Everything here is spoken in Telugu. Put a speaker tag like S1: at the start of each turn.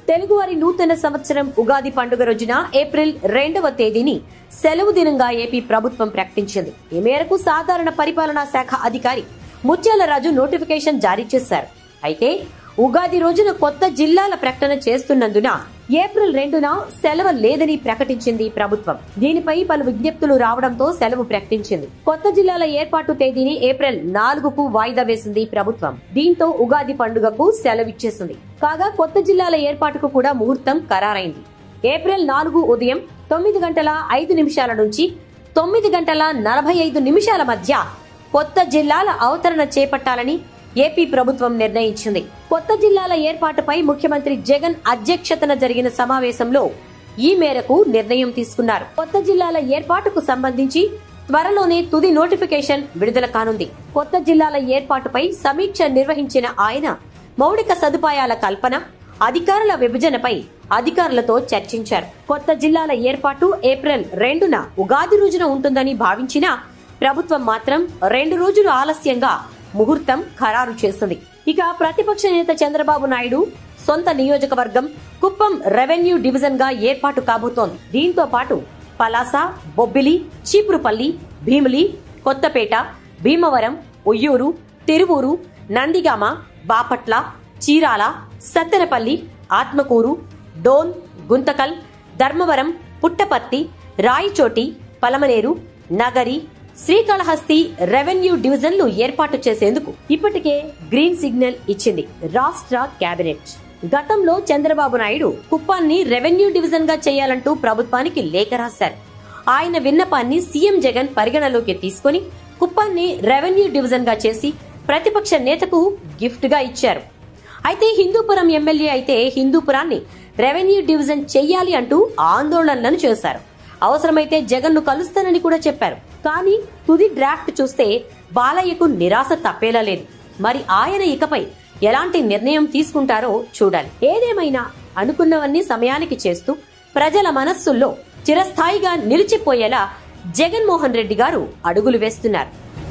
S1: తెలుగువారి నూతన సంవత్సరం ఉగాది పండుగ రోజున ఏప్రిల్ రెండవ తేదీని సెలవు దినంగా ఏపీ ప్రభుత్వం ప్రకటించింది ఈ మేరకు సాధారణ పరిపాలనా శాఖ అధికారి ముత్యాలరాజు నోటిఫికేషన్ జారీ చేశారు అయితే ఉగాది రోజున కొత్త జిల్లాల ప్రకటన చేస్తున్నందున ఏప్రిల్ రెండున సెలవు లేదని ప్రకటించింది ప్రభుత్వం దీనిపై పలు విజ్ఞప్తులు రావడంతో సెలవు ప్రకటించింది కొత్త జిల్లాల ఏర్పాటు తేదీని ఏప్రిల్ నాలుగుకు వాయిదా వేసింది ప్రభుత్వం దీంతో ఉగాది పండుగకు సెలవిచ్చేసింది కాగా కొత్త జిల్లాల ఏర్పాటుకు కూడా ముహూర్తం ఖరారైంది ఏప్రిల్ నాలుగు ఉదయం తొమ్మిది గంటల ఐదు నిమిషాల నుంచి తొమ్మిది గంటల నలభై ఐదు నిమిషాల మధ్య కొత్త జిల్లాల అవతరణ చేపట్టాలని ఏపీ ప్రభుత్వం నిర్ణయించింది కొత్త జిల్లాల ఏర్పాటుపై ముఖ్యమంత్రి జగన్ అధ్యక్షతన జరిగిన సమావేశంలో ఈ మేరకు నిర్ణయం తీసుకున్నారు కొత్త జిల్లాల ఏర్పాటుకు సంబంధించి త్వరలోనే తుది నోటిఫికేషన్ విడుదల కానుంది కొత్త జిల్లాల ఏర్పాటుపై సమీక్ష నిర్వహించిన ఆయన మౌలిక సదుపాయాల కల్పన అధికారుల విభజనపై అధికారులతో చర్చించారు కొత్త జిల్లాల ఏర్పాటు ఏప్రిల్ రెండున ఉగాది రోజున ఉంటుందని భావించినా ప్రభుత్వం మాత్రం రెండు రోజులు ఆలస్యంగా ముహూర్తం ఖరారు చేసింది ఇక ప్రతిపక్ష నేత చంద్రబాబు నాయుడు సొంత నియోజకవర్గం కుప్పం రెవెన్యూ డివిజన్ గా ఏర్పాటు కాబోతోంది దీంతో పాటు పలాస బొబ్బిలి చీపురుపల్లి భీమిలి కొత్తపేట భీమవరం ఉయ్యూరు తిరువూరు నందిగామ బాపట్ల చీరాల సత్తెనపల్లి ఆత్మకూరు డోన్ గుంతకల్ ధర్మవరం పుట్టపర్తి రాయచోటి పలమనేరు నగరి శ్రీకాళహస్తి రెవెన్యూ డివిజన్లు ఏర్పాటు చేసేందుకు ఇప్పటికే గ్రీన్ సిగ్నల్ ఇచ్చింది రాష్ట్ర కేబినెట్ గతంలో చంద్రబాబు నాయుడు కుప్పాన్ని రెవెన్యూ డివిజన్ గా చేయాలంటూ ప్రభుత్వానికి లేఖ రాశారు ఆయన విన్నపాన్ని సీఎం జగన్ పరిగణలోకి తీసుకుని కుప్పాన్ని రెవెన్యూ డివిజన్ గా చేసి ప్రతిపక్ష నేతకు గిఫ్ట్ గా ఇచ్చారు అయితే హిందూపురం ఎమ్మెల్యే అయితే హిందూపురాన్ని రెవెన్యూ డివిజన్ చెయ్యాలి అంటూ ఆందోళనలను చేశారు అవసరమైతే జగన్ ను కలుస్తానని కూడా చెప్పారు కానీ తుది డ్రాఫ్ట్ చూస్తే బాలయ్యకు నిరాశ తప్పేలా లేదు మరి ఆయన ఇకపై ఎలాంటి నిర్ణయం తీసుకుంటారో చూడాలి ఏదేమైనా అనుకున్నవన్నీ సమయానికి చేస్తూ ప్రజల మనస్సుల్లో చిరస్థాయిగా నిలిచిపోయేలా జగన్మోహన్ రెడ్డి గారు అడుగులు వేస్తున్నారు